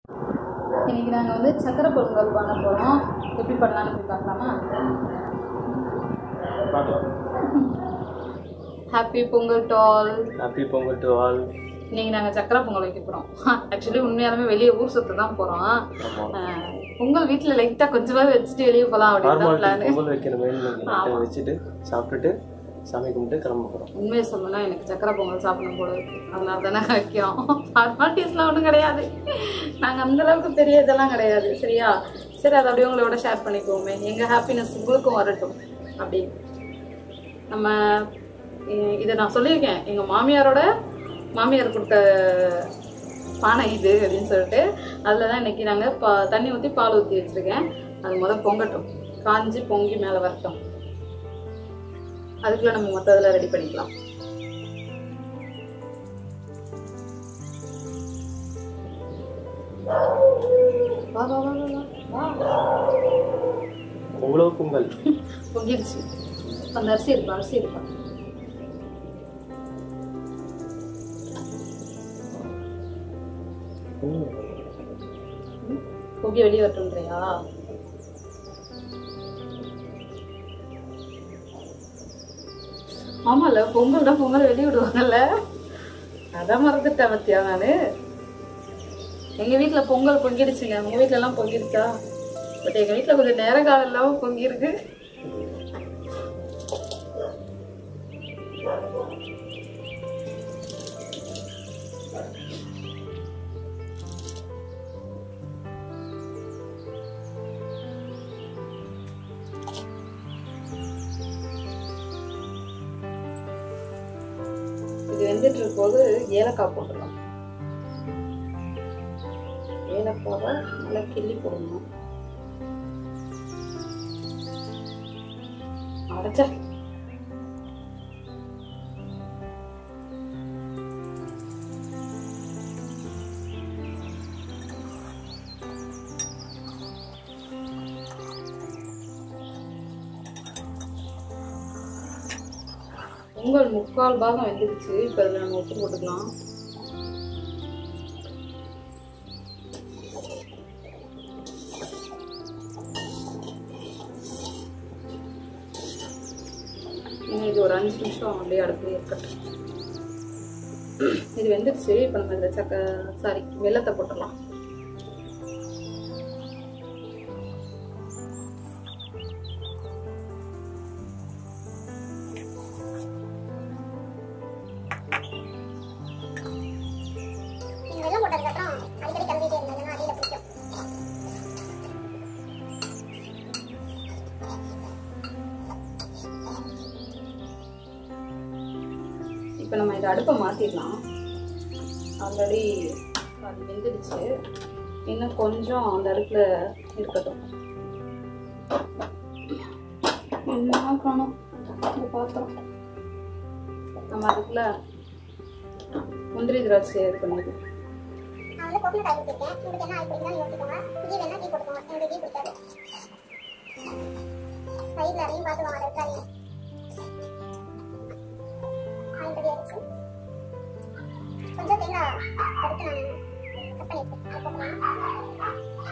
இன்னைக்கு நாங்கள் வந்து சக்கரை பொங்கல் பண்ண போகிறோம் எப்படி பண்ணலாம்னு போய் பார்க்கலாமா பார்க்கலாம் ஹாப்பி பொங்கல் டால் ஹாப்பி பொங்கல் டு ஆல் இன்னைக்கு நாங்கள் சக்கரை பொங்கல் வைக்க போகிறோம் ஆக்சுவலி உண்மையாலுமே வெளியே ஊர் சுற்ற தான் போகிறோம் ஆமாம் பொங்கல் வீட்டில் லைட்டாக கொஞ்சமாக வச்சுட்டு வெளியே போகலாம் அப்படின்னு தான் நார்மல் பிளான் பொங்கல் வைக்கிற மாதிரி நீங்கள் நைட்டை வச்சுட்டு சாப்பிட்டுட்டு சாமி கும்பிட்டு கிளம்ப போகிறோம் உண்மையை சொல்லணும்னா எனக்கு சக்கரை பொங்கல் சாப்பிடணும் போல இருக்கு அதனால தானே வைக்கிறோம் ஃபார்மாலிட்டிஸ்லாம் ஒன்றும் கிடையாது நாங்கள் அந்த அளவுக்கு பெரிய இதெல்லாம் கிடையாது சரியா சரி அதை அப்படியே உங்களோட ஷேர் பண்ணிக்குவோமே எங்கள் ஹாப்பினஸ் உங்களுக்கும் வரட்டும் அப்படி நம்ம இ- இதை நான் சொல்லியிருக்கேன் எங்கள் மாமியாரோட மாமியார் கொடுத்த பானை இது அப்படின்னு சொல்லிட்டு அதில் தான் இன்னைக்கு நாங்கள் பா தண்ணி ஊற்றி பால் ஊற்றி வச்சுருக்கேன் அது முதல் பொங்கட்டும் காஞ்சி பொங்கி மேலே வரட்டும் அதுக்குள்ள நம்ம மற்றதெல்லாம் ரெடி பண்ணிக்கலாம் வா வா வா வா வா வா பொங்கலோ பொங்கல் பொங்கிடுச்சு அந்த அரிசி இருப்பா அரிசி இருப்பா ம். பொங்கி வெளியே வரட்டும்ன்றியா ஆமால பொங்கல்னா பொங்கல் வெளியே விடுவாங்கல்ல அதான் மறந்துட்டேன் பத்தியா நானு எங்க வீட்ல பொங்கல் பொங்கிடுச்சுங்க உங்க வீட்ல எல்லாம் பொங்கிடுச்சா பட் எங்க வீட்ல கொஞ்சம் நேர காலம் இல்லாம பொங்கிருக்கு இது வெந்துட்டு இருக்கும்போது ஏலக்காய் போட்டுடலாம் ஏலக்காவை நல்லா கிள்ளி போடணும் அடைச்ச பொங்கல் முக்கால் பாகம் வெந்துடுச்சு இப்போ அதில் நம்ம உப்பு போட்டுக்கலாம் இன்னும் இது ஒரு அஞ்சு நிமிஷம் அப்படியே அடுப்பு இருக்கட்டும் இது வெந்துடுச்சு இப்போ நம்ம இதில் சக்க சாரி வெள்ளத்தை போட்டுடலாம் நீங்க வெள்ளம் போட்டதுக்கப்புறம் அடிக்கடி கலந்துட்டே இருங்க இல்லைன்னா அடியில பிடிக்கும் இப்போ நம்ம இதை அடுப்பை மாற்றிடலாம் ஆல்ரெடி அது வெந்துடுச்சு இன்னும் கொஞ்சம் அந்த அடுப்பில் இருக்கட்டும் என்ன காணும் இந்த பாத்திரம் நம்ம அதுக்குள்ள முந்திரி திராட்சை இது பண்ணிடுவோம் நான் வந்து கோகனட் ஆயில் ஊற்றிருக்கேன் உங்களுக்கு என்ன ஆயில் பிடிக்கும்னு ஊற்றிக்கோங்க கீ வேணா கீ போட்டுக்கோங்க எனக்கு கீ பிடிக்காது சைடில் அதையும் பார்த்து வாங்க இருக்காதீங்க ஆயில் ரெடி ஆயிடுச்சு கொஞ்சம் தேங்காய் அடுத்து நான் கட் பண்ணி வச்சிருக்கேன் அது போட்டுக்கலாம்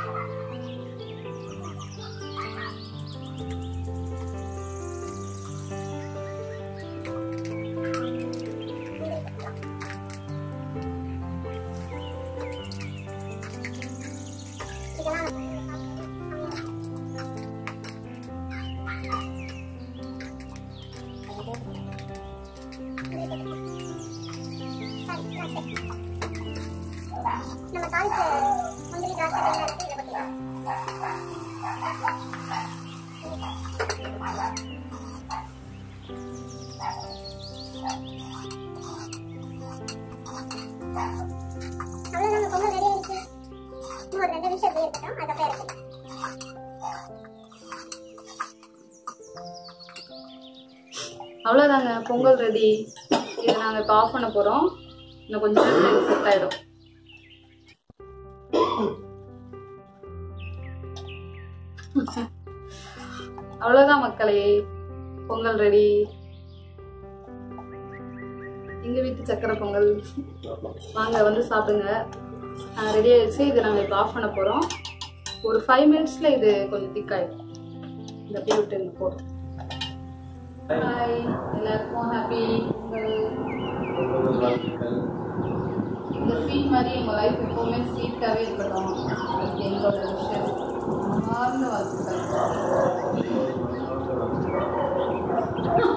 இதெல்லாம் நம்ம தாளிச்ச முந்திரி திராட்சை வெள்ளம் இருக்கு இதை கொட்டிடலாம் அவ்வளோதான் நம்ம பொங்கல் ரெடி ஆயிடுச்சு இன்னும் ஒரு ரெண்டு நிமிஷம் இப்படியே இருக்கட்டும் அதுக்கப்புறம் இருக்கு அவ்வளோதாங்க பொங்கல் ரெடி இதை நாங்கள் இப்போ ஆஃப் பண்ண போகிறோம் இன்னும் கொஞ்சம் நேரத்துல செட் ஆகிடும் அவ்வளோதான் மக்களே பொங்கல் ரெடி எங்கள் வீட்டு சக்கரை பொங்கல் ஆமாம் வாங்க வந்து சாப்பிடுங்க ரெடி ஆயிடுச்சு இது நாங்கள் இப்போ ஆஃப் பண்ண போகிறோம் ஒரு ஃபைவ் மினிட்ஸில் இது கொஞ்சம் திக்காயிடும் இந்த அப்படியே விட்டுருங்க போதும் ஹாய் எல்லாருக்கும் ஹாப்பி வாழ்த்துக்கள் இந்த ஸ்வீட் மாதிரி எங்கள் லைஃப் எப்போவுமே ஸ்வீட்டாகவே இருக்கட்டும் அதுக்கு எங்களோட விஷயம் மகார்ந்த வாழ்த்துக்கள்